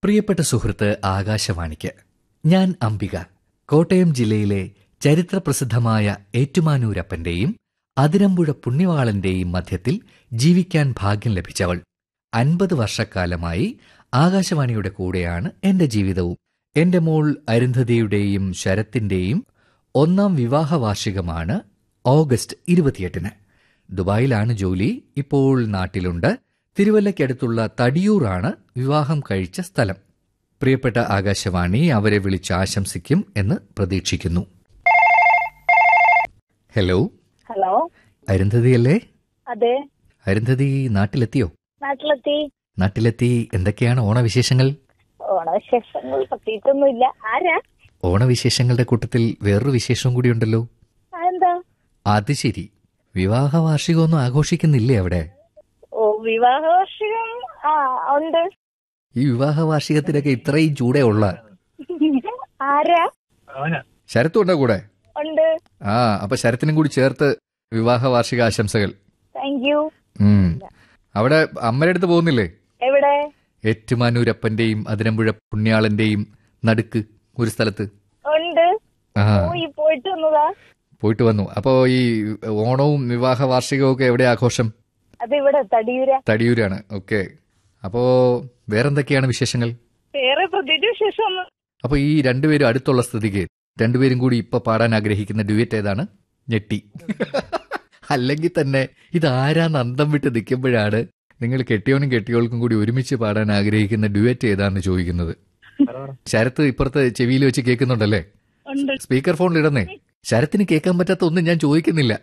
പ്രിയപ്പെട്ട സുഹൃത്ത് ആകാശവാണിക്ക് ഞാൻ അംബിക കോട്ടയം ജില്ലയിലെ ചരിത്രപ്രസിദ്ധമായ ഏറ്റുമാനൂരപ്പന്റെയും അതിരമ്പുഴ പുണ്യവാളന്റെയും മധ്യത്തിൽ ജീവിക്കാൻ ഭാഗ്യം ലഭിച്ചവൾ അൻപത് വർഷക്കാലമായി ആകാശവാണിയുടെ കൂടെയാണ് എന്റെ ജീവിതവും എന്റെ മോൾ അരുന്ധതിയുടെയും ശരത്തിന്റെയും ഒന്നാം വിവാഹ വാർഷികമാണ് ഓഗസ്റ്റ് ഇരുപത്തിയെട്ടിന് ദുബായിലാണ് ജോലി ഇപ്പോൾ നാട്ടിലുണ്ട് തിരുവല്ലയ്ക്കടുത്തുള്ള തടിയൂറാണ് വിവാഹം കഴിച്ച സ്ഥലം പ്രിയപ്പെട്ട ആകാശവാണി അവരെ വിളിച്ച് ആശംസിക്കും എന്ന് പ്രതീക്ഷിക്കുന്നു ഹലോ ഹലോ അരുന്ധതിയല്ലേ അതെ അരുന്ധതി നാട്ടിലെത്തിയോ നാട്ടിലെത്തി നാട്ടിലെത്തി എന്തൊക്കെയാണ് ഓണവിശേഷങ്ങൾ ഓണവിശേഷങ്ങൾ പ്രത്യേകിച്ചൊന്നുമില്ല ആരാ ഓണവിശേഷങ്ങളുടെ കൂട്ടത്തിൽ വേറൊരു വിശേഷവും കൂടി ഉണ്ടല്ലോ എന്താ അത് ശരി വിവാഹ വാർഷികമൊന്നും ആഘോഷിക്കുന്നില്ലേ അവിടെ ഓ വിവാഹ വാർഷികം ആ ഉണ്ട് ഈ വിവാഹ വാർഷികത്തിനൊക്കെ ഇത്രയും ചൂടേ ഉള്ള ആരാ ശരത്തും ഉണ്ടോ കൂടെ ഉണ്ട് ആ അപ്പൊ ശരത്തിനും കൂടി ചേർത്ത് വിവാഹ വാർഷിക ആശംസകൾ താങ്ക് യു ഉം. അവിടെ അമ്മയുടെ അടുത്ത് പോകുന്നില്ലേ എവിടെ ഏറ്റുമാനൂരപ്പന്റെയും അതിരമ്പുഴ പുണ്യാളന്റെയും നടുക്ക് ഒരു സ്ഥലത്ത് ഉണ്ട് ആ പോയി പോയിട്ട് വന്നതാ പോയിട്ട് വന്നു അപ്പോ ഈ ഓണവും വിവാഹ വാർഷികവും ഒക്കെ എവിടെ ആഘോഷം അത് ഇവിടെ തടിയൂര തടിയൂരാണ് ഓക്കെ അപ്പോ വേറെന്തൊക്കെയാണ് വിശേഷങ്ങൾ വേറെ പ്രത്യേകിച്ച് വിശേഷം ഒന്നും അപ്പൊ ഈ രണ്ടുപേരും അടുത്തുള്ള സ്ഥിതിക്ക് രണ്ടുപേരും കൂടി ഇപ്പൊ പാടാൻ ആഗ്രഹിക്കുന്ന ഡ്യുവറ്റ് ഏതാണ് ഞെട്ടി അല്ലെങ്കിൽ തന്നെ ഇതാരാന്ന് അന്തം വിട്ട് നിൽക്കുമ്പോഴാണ് നിങ്ങൾ കെട്ടിയവനും കെട്ടിയോൾക്കും കൂടി ഒരുമിച്ച് പാടാൻ ആഗ്രഹിക്കുന്ന ഡ്യുവറ്റ് ഏതാന്ന് ചോദിക്കുന്നത് ശരത്ത് ഇപ്പുറത്ത് ചെവിയിൽ വെച്ച് കേൾക്കുന്നുണ്ടല്ലേ ഉണ്ട് സ്പീക്കർ ഫോണിൽ ഇടന്നേ ശരത്തിന് കേൾക്കാൻ പറ്റാത്ത ഒന്നും ഞാൻ ചോദിക്കുന്നില്ല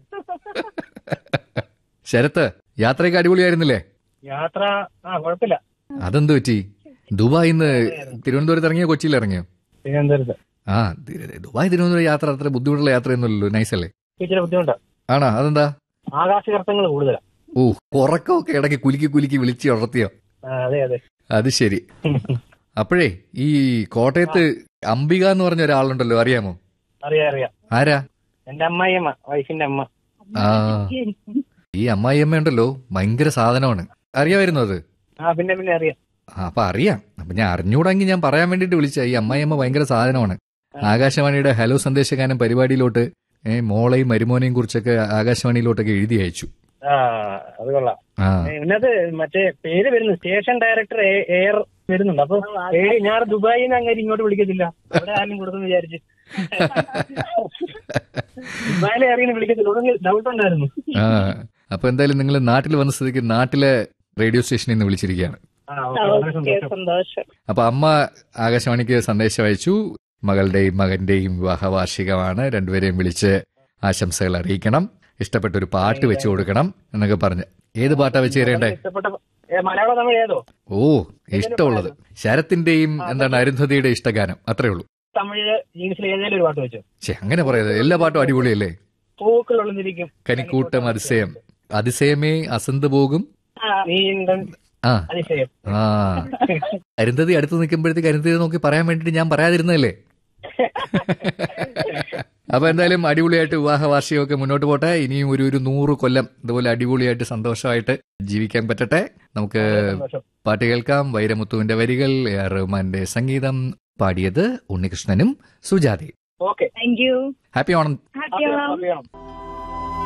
ശരത്ത് യാത്രയൊക്കെ അടിപൊളിയായിരുന്നില്ലേ യാത്ര ആ കുഴപ്പമില്ല അതെന്ത് പറ്റി ദുബായിന്ന് തിരുവനന്തപുരത്ത് ഇറങ്ങിയോ കൊച്ചിയിൽ ഇറങ്ങിയോ തിരുവനന്തപുരത്ത് ആ തിരു- ദുബായ് തിരുവനന്തപുരം യാത്ര അത്ര ബുദ്ധിമുട്ടുള്ള യാത്രയൊന്നുമല്ലല്ലോ നൈസ് അല്ലേ ഇച്ചിരി ബുദ്ധിമുട്ട് ആണോ അതെന്താ ആകാശകർത്തങ്ങൾ കൂടുതലാണ് ഓ ഉറക്കമൊക്കെ ഇടയ്ക്ക് കുലുക്കി കുലുക്കി വിളിച്ച് ഉണർത്തിയോ ആ, അതെ അതെ അത് ശരി അപ്പോഴേ ഈ കോട്ടയത്ത് അംബിക എന്ന് പറഞ്ഞ ഒരാളുണ്ടല്ലോ അറിയാമോ അറിയാം അറിയാം ആരാ എന്റെ അമ്മായിയമ്മ വൈഫിന്റെ അമ്മ ആ ഈ അമ്മായിയമ്മ ഉണ്ടല്ലോ ഭയങ്കര സാധനമാണ് അറിയാമായിരുന്നു അത് ആ പിന്നെ പിന്നെ അറിയാം ആ, അപ്പൊ അറിയാം അപ്പൊ ഞാൻ അറിഞ്ഞൂടെങ്കിൽ ഞാൻ പറയാൻ വേണ്ടിട്ട് വിളിച്ച ഈ അമ്മായിയമ്മ ഭയങ്കര സാധനമാണ് ആകാശവാണിയുടെ ഹലോ സന്ദേശഗാനം പരിപാടിയിലോട്ട് ഏ, മോളെയും മരുമോനെയും കുറിച്ചൊക്കെ ആകാശവാണിയിലോട്ടൊക്കെ എഴുതി അയച്ചു ആ അത് കൊള്ളാം ആ ഏ, ഇതിനകത്ത് മറ്റേ പേര് വരുന്നു സ്റ്റേഷൻ ഡയറക്ടർ എ- എയർ വരുന്നുണ്ട് അപ്പൊ പേര് ഞാൻ ദുബായിൽ നിന്ന് അങ്ങനെ ഇങ്ങോട്ട് വിളിക്കത്തില്ല അവിടെ ആരും കൊടുക്കുന്നു വിചാരിച്ച് ദുബായിലെ അറിയുന്ന വിളിക്കത്തില്ല ഡൗട്ട് ഉണ്ടായിരുന്നു ആ അപ്പൊ എന്തായാലും നിങ്ങൾ നാട്ടിൽ വന്ന സ്ഥിതിക്ക് നാട്ടിലെ റേഡിയോ സ്റ്റേഷനിൽ നിന്ന് വിളിച്ചിരിക്കുകയാണ് ആ ഓക്കേ, വളരെ ഓക്കെ സന്തോഷം സന്തോഷം അപ്പൊ അമ്മ ആകാശവാണിക്ക് സന്ദേശം അയച്ചു മകളുടെയും മകന്റെയും വിവാഹ വാർഷികമാണ് രണ്ടുപേരെയും വിളിച്ച് ആശംസകൾ അറിയിക്കണം ഇഷ്ടപ്പെട്ട ഒരു പാട്ട് വെച്ചു കൊടുക്കണം എന്നൊക്കെ പറഞ്ഞ് ഏത് പാട്ടാ വെച്ച് തരേണ്ടേ ഇഷ്ടപ്പെട്ട ഏ, മലയാളം തമിഴ് ഏതോ ഓ ഇഷ്ടമുള്ളത് ശരത്തിന്റെയും എന്താണ് അരുന്ധതിയുടെ ഇഷ്ടഗാനം അത്രേ ഉള്ളൂ തമിഴ് ജീൻസിൽ ഏതെങ്കിലും ഒരു പാട്ട് വെച്ചോ ശേ അങ്ങനെ പറയരുത് എല്ലാ പാട്ടും അടിപൊളിയല്ലേ പൂക്കൾ ഒളിഞ്ഞിരിക്കും കനിക്കൂട്ടം അതിശയം അതിശയമേ അസന്ത് പോകും നീ ഉണ്ട് ആ അതിശയം ആ അരുന്ധതി അടുത്ത് നിൽക്കുമ്പോഴത്തേക്ക് അരുന്ധതി നോക്കി പറയാൻ വേണ്ടിട്ട് ഞാൻ പറയാതിരുന്നതല്ലേ അപ്പൊ എന്തായാലും അടിപൊളിയായിട്ട് വിവാഹ വാർഷികമൊക്കെ മുന്നോട്ട് പോട്ടെ ഇനിയും ഒരു ഒരു നൂറ് കൊല്ലം ഇതുപോലെ അടിപൊളിയായിട്ട് സന്തോഷമായിട്ട് ജീവിക്കാൻ പറ്റട്ടെ നമുക്ക് സന്തോഷം പാട്ട് കേൾക്കാം വൈരമുത്തുവിന്റെ വരികൾ എ ആർ റഹ്മാന്റെ സംഗീതം പാടിയത് ഉണ്ണികൃഷ്ണനും സുജാതയും okay thank you happy Onam happy Onam happy